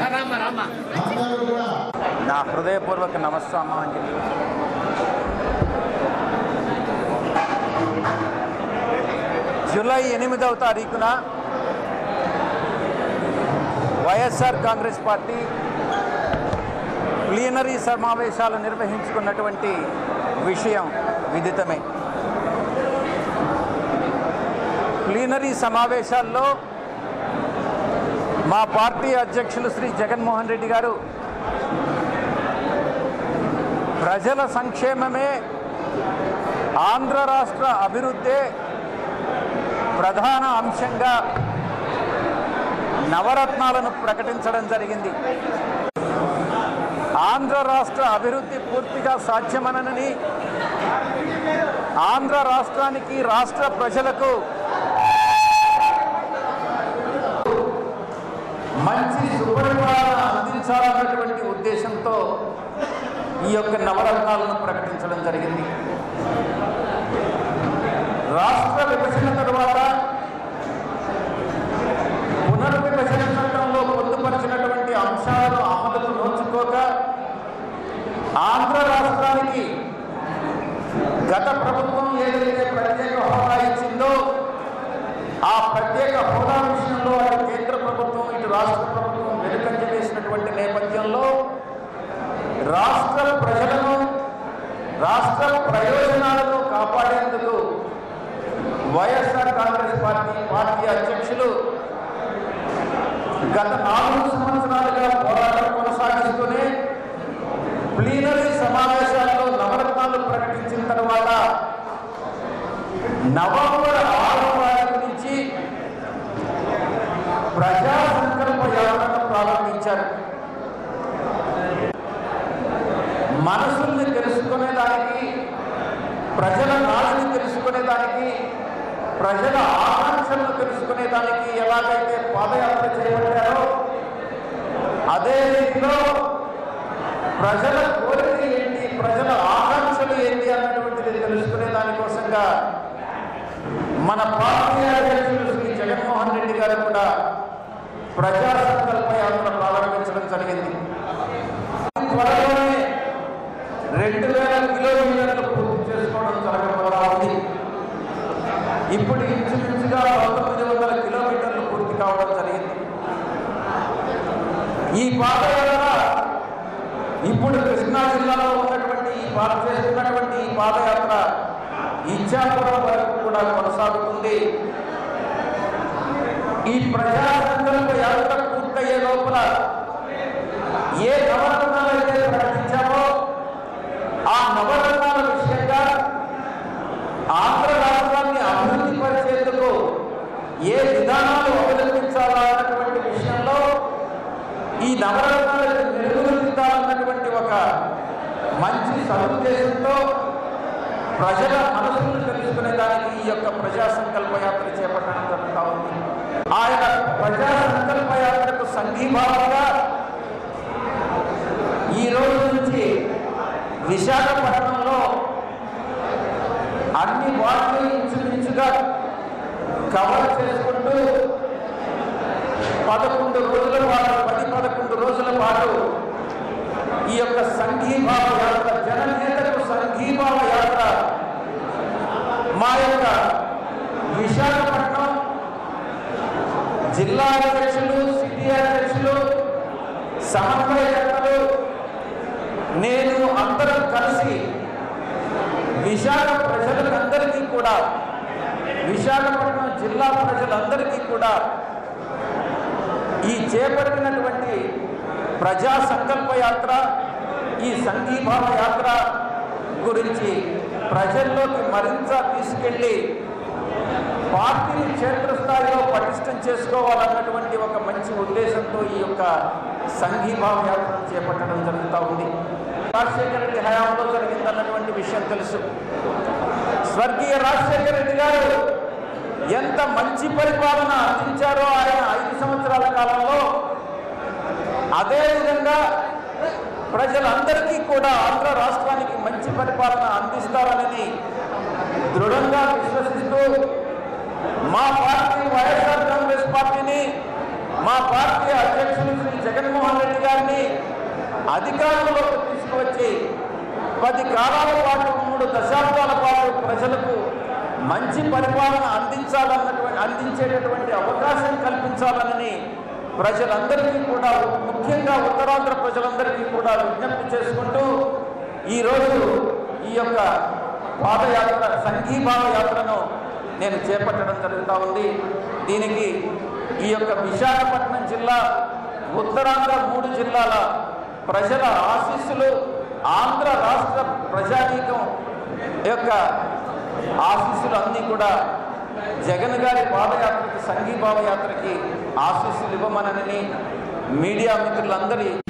నా హృదయపూర్వక నమస్కామాంజలి జూలై ఎనిమిదవ తారీఖున వైఎస్ఆర్ కాంగ్రెస్ పార్టీ ప్లీనరీ సమావేశాలు నిర్వహించుకున్నటువంటి విషయం విదితమే ప్లీనరీ సమావేశాల్లో మా పార్టీ అధ్యక్షులు శ్రీ జగన్మోహన్ రెడ్డి గారు ప్రజల సంక్షేమమే ఆంధ్ర రాష్ట్ర అభివృద్ధే ప్రధాన అంశంగా నవరత్నాలను ప్రకటించడం జరిగింది ఆంధ్ర రాష్ట్ర అభివృద్ధి పూర్తిగా సాధ్యమనని ఆంధ్ర రాష్ట్రానికి రాష్ట్ర ప్రజలకు మంచి సుపరిపాలన అందించాలన్నటువంటి ఉద్దేశంతో ఈ యొక్క నవరత్నాలను ప్రకటించడం జరిగింది రాష్ట్ర విభజన తరువాత పునర్విభజన చట్టంలో పొందుపరిచినటువంటి అంశాలను అమలుకు నోచుకోక ఆంధ్ర రాష్ట్రానికి గత ప్రభుత్వం ఏదైతే ప్రత్యేక హోదా ఇచ్చిందో ఆ ప్రత్యేక హోదా విషయంలో అటు కేంద్ర ప్రభుత్వం ఇటు రాష్ట్ర ప్రభుత్వం వెనుకంజ వేసినటువంటి నేపథ్యంలో రాష్ట్ర ప్రజలను రాష్ట్ర ప్రయోజనాలను కాపాడేందుకు వైఎస్ఆర్ కాంగ్రెస్ పార్టీ పార్టీ అధ్యక్షులు గత నాలుగు సంవత్సరాలుగా పోరాటం కొనసాగిస్తూనే ప్లీనరీ సమావేశాల్లో నవరత్నాలు ప్రకటించిన తర్వాత నవంబర్ ఆరో తారీఖు నుంచి ప్రజా సంకల్ప యాత్రను ప్రారంభించారు మనసుల్ని తెలుసుకునేదానికి ప్రజల నాడిని తెలుసుకునేదానికి ప్రజల ఆకాంక్షలను తెలుసుకునేదానికి ఎలాగైతే పాదయాత్ర చేపట్టారో అదే రీతిలో ప్రజల కోరిక ఏంటి ప్రజల ఆకాంక్షలు ఏంటి అన్నటువంటిది తెలుసుకునే దానికోసంగా మన పార్టీ అధ్యక్షులు శ్రీ జగన్మోహన్ రెడ్డి గారు కూడా ప్రజా సంకల్ప యాత్ర ప్రారంభించడం జరిగింది త్వరలోనే రెండు వేల కిలోమీటర్లు పూర్తి చేసుకోవడం జరగబోతా ఉంది ఇప్పుడు ఇంచుమించుగా పంతొమ్మిది వందల కిలోమీటర్లు పూర్తి కావడం జరిగింది ఈ పాదయాత్ర ఇప్పుడు కృష్ణా జిల్లాలో ఉన్నటువంటి ఈ పాద చేస్తున్నటువంటి ఈ పాదయాత్ర ఇచ్చాపురం వరకు కూడా కొనసాగుతుంది ఈ ప్రజా సంకల్ప యాత్ర పూర్తయ్యే లోపల ఏ నవరత్నాలు అయితే ప్రకటించామో ఆ నవరత్నాల విషయంగా ఆంధ్ర రాష్ట్రాన్ని అభివృద్ధి పరిచేందుకు ఏ విధానాలు అవలంబించాలా అన్నటువంటి విషయంలో ఈ నవరత్నాలకు నిర్వహించాలన్నటువంటి ఒక మంచి సదుద్దేశంతో ప్రజల మనసులను తెలుసుకునే దానికి ఈ యొక్క ప్రజా సంకల్ప యాత్ర చేపట్టడం జరుగుతూ ఉంది ఆయన ప్రజా సంకల్ప యాత్రకు సంఘీభావంగా ఈ రోజు నుంచి విశాఖపట్నంలో అన్ని వార్డులు ఇంచుమించుగా కవర్ చేసుకుంటూ పదకొండు రోజుల పాటు పది పదకొండు రోజుల పాటు ఈ యొక్క సంఘీభావ యాత్ర జననేతకు సంఘీభావ యాత్ర మా యొక్క విశాఖపట్నం జిల్లా అధ్యక్షులు సిటీ అధ్యక్షులు సమన్వయకర్తలు నేను అందరం కలిసి విశాఖ ప్రజలందరికీ కూడా విశాఖపట్నం జిల్లా ప్రజలందరికీ కూడా ఈ చేపట్టినటువంటి ప్రజా సంకల్ప యాత్ర ఈ సంఘీభావ యాత్ర గురించి ప్రజల్లోకి మరింత తీసుకెళ్ళి పార్టీని క్షేత్రస్థాయిలో పటిష్టం చేసుకోవాలన్నటువంటి ఒక మంచి ఉద్దేశంతో ఈ యొక్క సంఘీభావ యాత్రను చేపట్టడం జరుగుతూ ఉంది రాజశేఖర రెడ్డి హయాంలో జరిగిందన్నటువంటి విషయం తెలుసు స్వర్గీయ రాజశేఖర రెడ్డి గారు ఎంత మంచి పరిపాలన అందించారో ఆయన ఐదు సంవత్సరాల కాలంలో అదేవిధంగా ప్రజలందరికీ కూడా ఆంధ్ర రాష్ట్రానికి మంచి పరిపాలన అందిస్తారని దృఢంగా విశ్వసిస్తూ మా పార్టీ వైఎస్ఆర్ కాంగ్రెస్ పార్టీని మా పార్టీ అధ్యక్షులు శ్రీ జగన్మోహన్ రెడ్డి గారిని అధికారంలోకి తీసుకువచ్చి పది కాలాల పాటు మూడు దశాబ్దాల పాటు ప్రజలకు మంచి పరిపాలన అందించాలన్నటువంటి అందించేటటువంటి అవకాశం కల్పించాలని ప్రజలందరికీ కూడా ముఖ్యంగా ఉత్తరాంధ్ర ప్రజలందరికీ కూడా విజ్ఞప్తి చేసుకుంటూ ఈరోజు ఈ యొక్క పాదయాత్ర సంఘీభావ యాత్రను నేను చేపట్టడం జరుగుతూ ఉంది దీనికి ఈ యొక్క విశాఖపట్నం జిల్లా ఉత్తరాంధ్ర మూడు జిల్లాల ప్రజల ఆశీస్సులు ఆంధ్ర రాష్ట్ర ప్రజానీకం యొక్క ఆశీస్సులు అన్నీ కూడా జగన్ గారి పాదయాత్రకి సంఘీభావ యాత్రకి ఆశీస్సులు ఇవ్వమనని మీడియా మిత్రులందరి